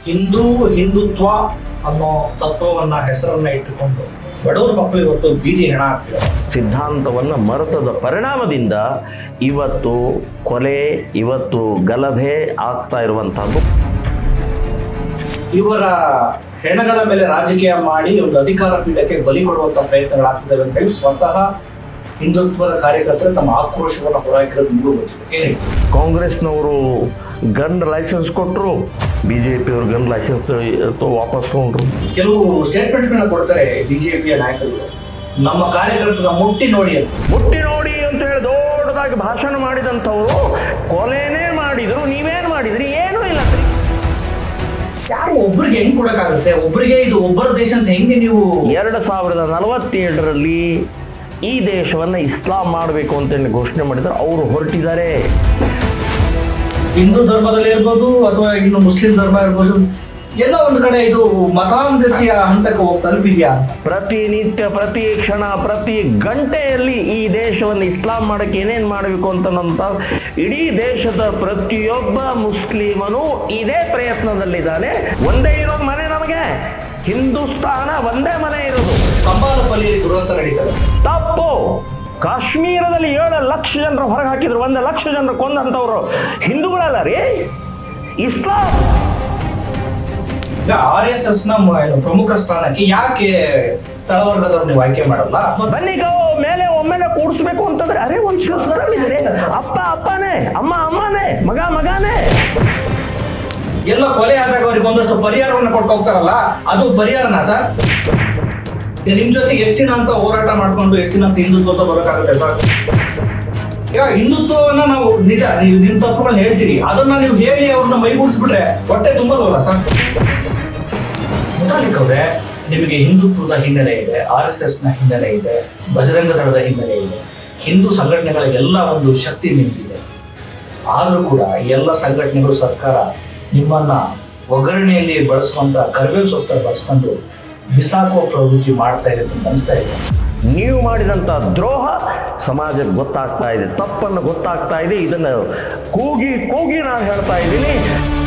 ಹಿಂದೂ ಹಿಂದುತ್ವ ಅನ್ನೋ ತತ್ವವನ್ನ ಹೆಸರನ್ನ ಇಟ್ಟುಕೊಂಡು ಬಡವರ ಮಕ್ಕಳು ಇವತ್ತು ಬೀದಿ ಹೆಣ ಆಗ್ತಿದ್ದಾರೆ ಸಿದ್ಧಾಂತವನ್ನು ಮರೆತದ ಪರಿಣಾಮದಿಂದ ಇವತ್ತು ಕೊಲೆ ಇವತ್ತು ಗಲಭೆ ಆಗ್ತಾ ಇರುವಂತಹದ್ದು ಇವರ ಹೆಣಗಳ ಮೇಲೆ ರಾಜಕೀಯ ಮಾಡಿ ಒಂದು ಅಧಿಕಾರ ಪೀಠಕ್ಕೆ ಬಲಿ ಕೊಡುವಂತ ಪ್ರಯತ್ನಗಳಾಗ್ತಿದ್ದಾವೆ ಅಂತ ಹೇಳಿ ಸ್ವತಃ ಹಿಂದುತ್ವದ ಕಾರ್ಯಕರ್ತರು ತಮ್ಮ ಆಕ್ರೋಶವನ್ನು ಹೊರಹಾಕಿರೋದು ನಿಮಗೂ ಗೊತ್ತಿದೆ ಏನಿದೆ ಕಾಂಗ್ರೆಸ್ನವರು ಗನ್ ಲೈಸೆನ್ಸ್ ಕೊಟ್ಟರು ಬಿ ಜೆ ಪಿಯವರು ಗನ್ ಲೈಸೆನ್ಸ್ ವಾಪಸ್ ತಗೊಂಡ್ರು ಕೆಲವು ಸ್ಟೇಟ್ಮೆಂಟ್ಗಳನ್ನ ಕೊಡ್ತಾರೆ ಬಿಜೆಪಿಯ ನಾಯಕರು ನಮ್ಮ ಕಾರ್ಯಕರ್ತರ ಮುಟ್ಟಿ ನೋಡಿ ಅಂತ ಮುಟ್ಟಿ ನೋಡಿ ಅಂತ ಹೇಳಿ ದೊಡ್ಡದಾಗಿ ಭಾಷಣ ಮಾಡಿದಂಥವ್ರು ಕೊಲೆನೇ ಮಾಡಿದ್ರು ನೀವೇನು ಮಾಡಿದ್ರಿ ಏನೂ ಇಲ್ಲ ಯಾರು ಒಬ್ರಿಗೆ ಹೆಂಗ್ ಕೊಡಕ್ಕಾಗುತ್ತೆ ಒಬ್ರಿಗೆ ಇದು ಒಬ್ಬರ ದೇಶ ಅಂತ ಹೆಂಗೆ ನೀವು ಎರಡು ಸಾವಿರದ ನಲವತ್ತೇಳರಲ್ಲಿ ಈ ದೇಶವನ್ನು ಇಸ್ಲಾಂ ಮಾಡಬೇಕು ಅಂತೇಳಿ ಘೋಷಣೆ ಮಾಡಿದ್ರು ಅವರು ಹೊರಟಿದ್ದಾರೆ ಹಿಂದೂ ಧರ್ಮದಲ್ಲಿ ಇರ್ಬೋದು ಅಥವಾ ಇನ್ನು ಮುಸ್ಲಿಂ ಧರ್ಮ ಇರ್ಬೋದು ಎಲ್ಲ ಒಂದು ಕಡೆ ಇದು ಮತಾಂಧತೆಯ ಹಂತಕ್ಕೆ ಹೋಗಿ ತಲುಪಿದ್ಯಾ ಅಂತ ಪ್ರತಿನಿತ್ಯ ಪ್ರತಿ ಕ್ಷಣ ಪ್ರತಿ ಗಂಟೆಯಲ್ಲಿ ಈ ದೇಶವನ್ನು ಇಸ್ಲಾಂ ಮಾಡಕ್ಕೆ ಏನೇನು ಮಾಡಬೇಕು ಅಂತಂತ ಇಡೀ ದೇಶದ ಪ್ರತಿಯೊಬ್ಬ ಮುಸ್ಲಿಮನು ಇದೇ ಪ್ರಯತ್ನದಲ್ಲಿದ್ದಾನೆ ಒಂದೇ ಇರೋದು ಮನೆ ನಮಗೆ ಹಿಂದೂಸ್ತಾನ ಒಂದೇ ಮನೆ ಇರೋದು ಕಂಬಾಲಪಲ್ಲಿಯಲ್ಲಿ ದುರಂತ ನಡೀತದೆ ತಪ್ಪು ಕಾಶ್ಮೀರದಲ್ಲಿ ಏಳು ಲಕ್ಷ ಜನರು ಹೊರಗೆ ಹಾಕಿದ್ರು ಒಂದು ಲಕ್ಷ ಜನರು ಕೊಂದಂಥವ್ರು ಹಿಂದೂಗಳಲ್ಲ ರೀ ಇಸ್ಲಾಂ ಈಗ ಆರ್ ಎಸ್ ಎಸ್ ನ ಮ- ಏನು ಪ್ರಮುಖ ಸ್ಥಾನಕ್ಕೆ ಯಾಕೆ ತಳವರ್ಗದವ್ರು ನೀವು ಆಯ್ಕೆ ಮಾಡಲ್ಲ ಬನ್ನಿ ಗೋ ಮೇಲೆ ಒಮ್ಮೆಲೆ ಕೂಡಿಸ್ಬೇಕು ಅಂತಂದ್ರೆ ಅರೆ ಒಂದು ಸಿಸ್ಟಮ್ ಇದೆ ಅಪ್ಪ ಅಪ್ಪನೇ ಅಮ್ಮ ಅಮ್ಮನೇ ಮಗ ಮಗನೇ ಎಲ್ಲ ಕೊಲೆ ಆದಾಗ ಅವ್ರಿಗೆ ಒಂದಷ್ಟು ಪರಿಹಾರವನ್ನು ಕೊಟ್ಟು ಹೋಗ್ತಾರಲ್ಲ ಅದು ಪರಿಹಾರನ ಸರ್ ಈಗ ನಿಮ್ ಜೊತೆಗೆ ಎಷ್ಟು ದಿನ ಅಂತ ಹೋರಾಟ ಮಾಡ್ಕೊಂಡು ಎಷ್ಟು ದಿನ ಅಂತ ಹಿಂದುತ್ವ ಬರೋಕ್ಕಾಗುತ್ತೆ ಸರ್ ಈಗ ಹಿಂದುತ್ವವನ್ನ ನಾವು ನಿಜ ನೀವು ನಿಮ್ ತತ್ವಗಳನ್ನ ಹೇಳ್ತೀರಿ ಅದನ್ನ ನೀವು ಹೇಳಿ ಅವ್ರನ್ನ ಮೈಗೂಡಿಸ್ಬಿಟ್ರೆ ಹೊಟ್ಟೆ ತುಂಬಲ್ವಲ್ಲ ಸರ್ ಮುತಾಲಿಕ್ ಅವ್ರೆ ನಿಮಗೆ ಹಿಂದುತ್ವದ ಹಿನ್ನೆಲೆ ಇದೆ ಆರ್ ಎಸ್ ಎಸ್ ನ ಹಿನ್ನೆಲೆ ಇದೆ ಬಜರಂಗ ದಳದ ಹಿನ್ನೆಲೆ ಇದೆ ಹಿಂದೂ ಸಂಘಟನೆಗಳ ಎಲ್ಲ ಒಂದು ಶಕ್ತಿ ನಿಮಗಿದೆ ಆದ್ರೂ ಕೂಡ ಈ ಎಲ್ಲ ಸಂಘಟನೆಗಳು ಸರ್ಕಾರ ನಿಮ್ಮನ್ನ ಒಗ್ಗರಣೆಯಲ್ಲಿ ಬಳಸುವಂತ ಕರಿಬೇವು ಸೊತ್ತ ಬಳಸ್ಕೊಂಡು ಬಿಸಾಕುವ ಪ್ರವೃತ್ತಿ ಮಾಡ್ತಾ ಇದೆ ಅಂತ ಅನಿಸ್ತಾ ಇದೆ ನೀವು ಮಾಡಿದಂಥ ದ್ರೋಹ ಸಮಾಜಕ್ಕೆ ಗೊತ್ತಾಗ್ತಾ ಇದೆ ತಪ್ಪನ್ನು ಗೊತ್ತಾಗ್ತಾ ಇದೆ ಇದನ್ನು ಕೂಗಿ ಕೂಗಿ ನಾನು ಹೇಳ್ತಾ ಇದ್ದೀನಿ